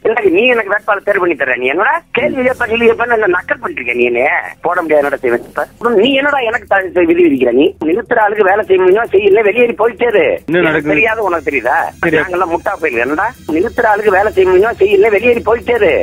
எனக்கு நீ எனக்கு வேட்பாளர் தேர்வு பண்ணி தர நீ என்னடா கேள்வி கேட்ப கேள்வி கேட்ப என்ன நக்கல் பண்ணிருக்க நீ என்ன போட முடியாது என்னடா செய்வேன் இப்ப? நீ என்னடா எனக்கு த- விதி விதிக்கிற நீ நிறுத்துற ஆளுக்கு வேலை செய்ய முடியும் செய்யல வெளியேறி போயிட்டே இரு. என்ன எனக்கு நடக்குது? தெரியாத உனக்கு தெரியுதா சரி. நாங்கெல்லாம் முட்டா போயிரு என்னடா நிறுத்துற ஆளுக்கு வேலை செய்ய முடியும் செய்யல வெளியேறி போயிட்டே இரு.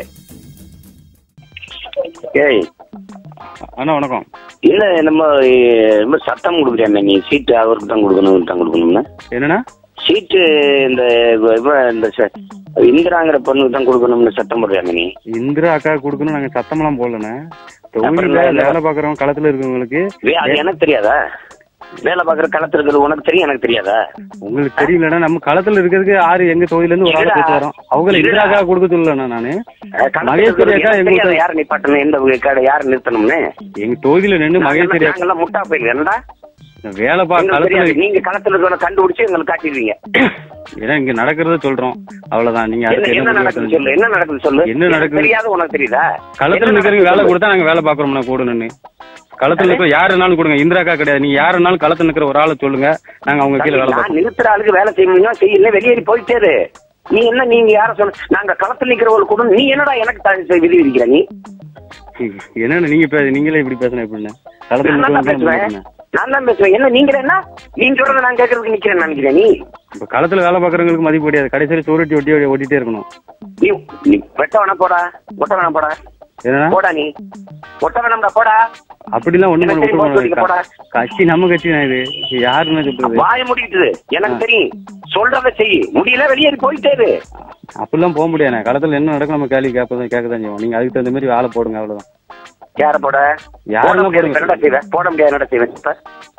ஏய் அண்ணா வணக்கம் இல்ல நம்ம அஹ், ரொம்ப சத்தம் கொடுக்குறேன் நீ சீட்டு அவருக்கு தான் கொடுக்கணும் இவருக்கு தான் கொடுக்கணும்னா என்னண்ணா சீட்டு இந்த இவ இந்த ச- இந்திராங்கிற பொண்ணுக்கு தான் கொடுக்கணும்னு சத்தம் போடுறாங்க நீ இந்திரா அக்கா கொடுக்கணும் நாங்க சத்தமெல்லாம் போடலண்ணே அப்புறம் தொழில என்ன? வேலை பாக்குறவங்க களத்துல இருக்கவங்களுக்கு வே- அது எனக்கு தெரியாதா வேலை பார்க்குற களத்துல இருக்கிறது உனக்கு தெரியும் எனக்கு தெரியாதா உங்களுக்கு தெரியலண்ணா நம்ம களத்துல இருக்கிறதுக்கு ஆறு எங்க தொகுதியில இருந்து ஒரு ஆள் இல்லடா. பேச வரோம் அவங்கள இல்லடா. இந்திரா அக்கா கொடுக்க சொல்லலண்ணா நானு அஹ், களத்துல மகேஸ்வரி இருக்கிறது அக்கா எனக்கு எங்களுக்கு- தெரியாதா யாரை நிப்பாட்டணும் எந்த கடை யாரை நிறுத்தணும்னு எங்க தொகுதியில நின்று மகேஸ்வரி அக்கா நாங்கெல்லாம் முட்டா போயிருக்கு என்னடா வேலை பா எங்களுக்கு களத்துல தெரியாது நீங்க களத்துல இருக்கிற கண்டுபிடிச்சு எங்களுக்கு காட்டிடுவீங்க ஏன்னா இங்க நடக்கிறத சொல்றோம் அவ்வளவுதான் நீங்க என்ன அடுத்து என்ன என்ன முடிவு நடக்குது எடுக்கணும்? சொல்லு என்ன நடக்குது சொல்லு என்ன எனக்கு நடக்குது? தெரியாத உனக்கு தெரியுதா களத்துல என்ன நிக்கிறவங்க வேலை நடக்குது கொடுத்தா நாங்க வேலை பாக்குறோம்னா கூட நின்று களத்துல இருக்கிற யாருனாலும் கொடுங்க இந்திரா அக்கா கிடையாது நீங்க யாருனாலும் களத்துல நிக்கிற ஒரு ஆளை சொல்லுங்க நாங்க அவங்க கீழே வேலை நான் பார்ப்போம் நிறுத்துற ஆளுக்கு வேலை செய்ய முடியும் செய்யல வெளியேறி போயிட்டே இரு. நீ என்ன நீங்க யார சொல்ல நாங்க களத்துல நிக்கிறவங்களுக்கு கூட நீ என்னடா எனக்கு த- விதி விதிக்கிற நீ என்னன்னு நீங்க பே- நீங்களே இப்படி பேசணும் எப்படின்னு களத்துல நான் தான் நிக்கிறவங்க பேசுவேன் பேசணும். நான் தான் பேசுவேன் என்ன நீங்க என்ன நீங்க சொல்றத நான் கேட்கறதுக்கு நிக்கிறேன் நினைக்கிறேன் நீ இப்ப களத்துல வேலை பாக்குறவங்களுக்கு மதிப்பு கிடையாது கடைசியில் சோறுட்டி ஒட்டி ஓட்டிட்டே இருக்கணும் நீ நீ வெட்ட வேணா போடா ஒட்ட வேணா போடா ஏன்னா போடா நீ ஒட்ட வேணாம்டா போடா அப்படிலாம் ஒண்ணு எனக்கு தெரியும், போட்டு போடா. கட்சி நம்ம கட்சி தான் இது யாருன்னு சொல்றது வாய முடிக்கிட்டு எனக்கு தெரியும் சொல்றத செய் முடியல வெளியேறி போயிட்டே இரு அப்படிலாம் போக முடியாது களத்துல என்ன நடக்கும் நம்ம கேள்வி கேட்பதான் கேட்க தான் செய்வோம் நீங்க அதுக்கு தகுந்த மாதிரி வேலை போடுங்க அவ்வளவுதான் யார போட யாரெல்லாம் போட முடியாது போடுங்க. என்னடா செய்வேன் போட முடியாது என்னடா செய்வேன் இப்ப?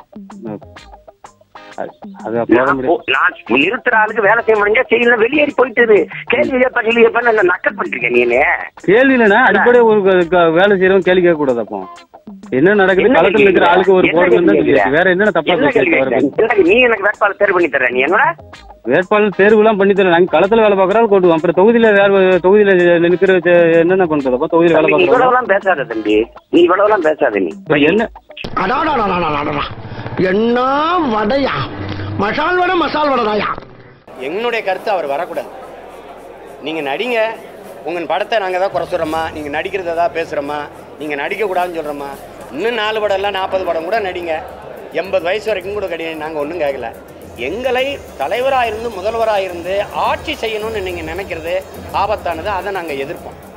அது- அது போட நான் முடியாது போ- நான் நிறுத்துற ஆளுக்கு வேலை செய்ய முடிஞ்சா செய்யல வெளியேறி போயிட்டு இரு. கேள்வி கேட்ப கேள்வி கேட்ப என்ன நக்கல் பண்ணிருக்க நீ என்ன கேள்வி இல்லைன்னா அடிப்படையா ஒரு க- க- வேலை செய்யறவங்க கேள்வி கேட்க கூடாது அப்போ என்ன நடக்குது என்ன களத்துல கேள்வி இருக்கிற கேட்கிற? ஆளுக்கு ஒரு என்ன போடுங்கன்னு தான் கேள்வி சொல்லியாச்சு. கேட்கிற? வேற என்னென்ன தப்பா என்ன கேள்வி பேசுறீங்க கேட்கிற? எனக்கு நீ எனக்கு வேட்பாளர் தேர்வு பண்ணி தர நீ என்னடா வேட்பாளர் தேர்வுலாம் பண்ணி தரேன் நாங்க களத்துல வேலை பாக்குறோம் கொண்டு அப்புறம் தொகுதியில வேற தொகுதியில நிக்கிற என்னென்ன பண்றது அப்போ தொகுதியில வேலை நீ பாக்குறோம் இவ்வளவுலாம் பேசாத தம்பி நீ இவ்வளவுலாம் பேசாத நீ இப்ப என்ன அடாடாடாடாடாடா என்ன வடையா மசால் வடை மசால் வடைதாயா என்னுடைய கருத்து அவர் வரக்கூடாது நீங்கள் நடிங்க உங்கள் படத்தை நாங்கள் தான் குறை சொல்கிறோமா நீங்கள் நடிக்கிறத தான் பேசுகிறோமா நீங்கள் நடிக்கக்கூடாதுன்னு சொல்கிறோமா இன்னும் நாலு படம் இல்லை நாற்பது படம் கூட நடிங்க எண்பது வயசு வரைக்கும் கூட கிடையாது நாங்கள் ஒன்றும் கேட்கல எங்களை தலைவராக இருந்து முதல்வராக இருந்து ஆட்சி செய்யணும்னு நீங்கள் நினைக்கிறது ஆபத்தானது அதை நாங்கள் எதிர்ப்போம்